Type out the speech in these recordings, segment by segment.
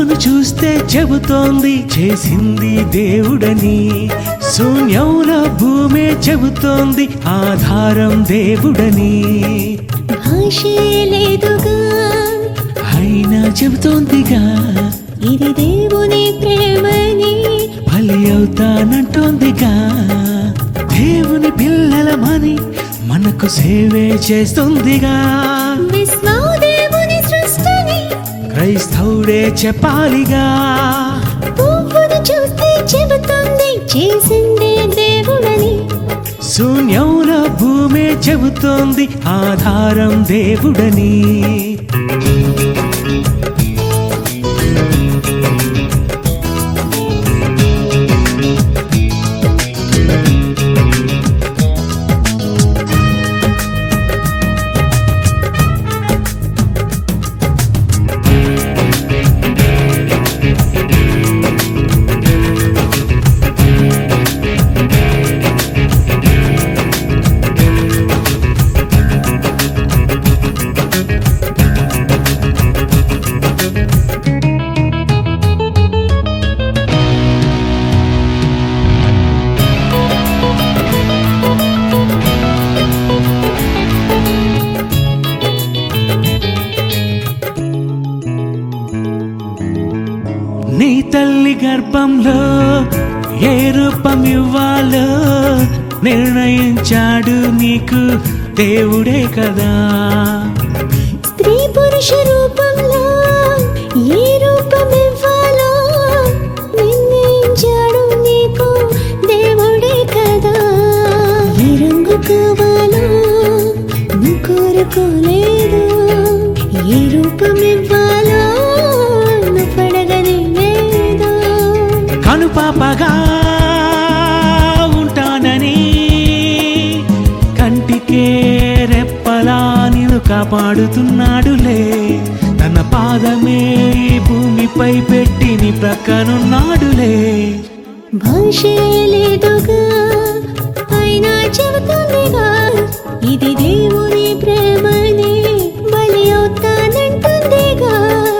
పువ్వును చూస్తే చెబుతోంది చేసింది దేవుడని శూన్యంలో భూమే చెబుతోంది ఆధారం దేవుడని భాషే లేదుగా అయినా చెబుతోందిగా ఇది దేవుని ప్రేమని బలి అవుతానంటోందిగా దేవుని పిల్లలమని మనకు సేవే చేస్తుందిగా విశ్వం దేవుని సృష్టిని క్రైస్తవుడే చెప్పాలిగా పువ్వును చూస్తే చెబుతుంది చేసిందే దేవుడని శూన్యంలో భూమే చెబుతోంది ఆధారం దేవుడని నీ తల్లి గర్భంలో ఏ రూపం ఇవ్వాలో నిర్ణయించాడు నీకు దేవుడే కదా స్త్రీ పురుష రూపంలో ఏ రూపం ఇవ్వాలో నిర్ణయించాడు నీకు దేవుడే కదా ఏ రంగు కావాలో నువ్వు కోరుకోలేదు ఏ రూపం ఇవ్వాలో నువ్వు పడగని లేదు కనుపాపగా ఉంటానని కంటికే రెప్పలా నిన్ను కాపాడుతున్నాడులే తన పాదమే ఈ భూమిపై పెట్టి నీ ప్రక్కనున్నాడులే భాషే లేదుగా అయినా చెబుతుందిగా ఇది దేవుని ప్రేమని బలి అవుతానంటుందిగా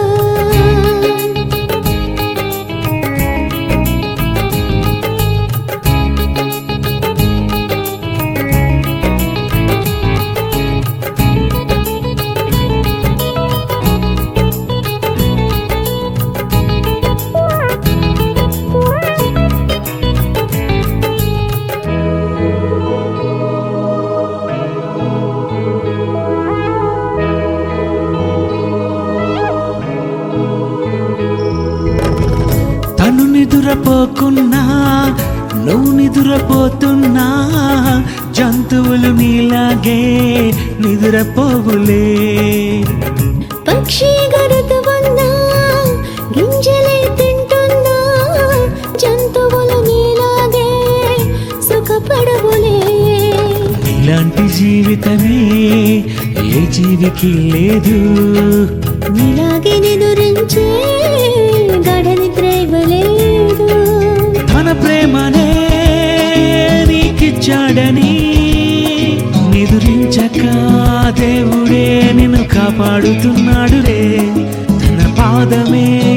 తను నిదురపోకున్నా నువ్వు నిదురపోతున్నా జంతువులు నీలాగే నిదురపోవులే పక్షి గరుతున్నా గింజలే తింటున్నా జంతువులు నీలాగే సుఖపడవులే ఇలాంటి జీవితమే ఏ జీవికి లేదు నీలాగే నిదురించే గడని త్రేవలేదు తన ప్రేమనే నీకిచ్చాడని నిదురించక దేవుడే నిన్ను కాపాడుతున్నాడులే తన పాదమే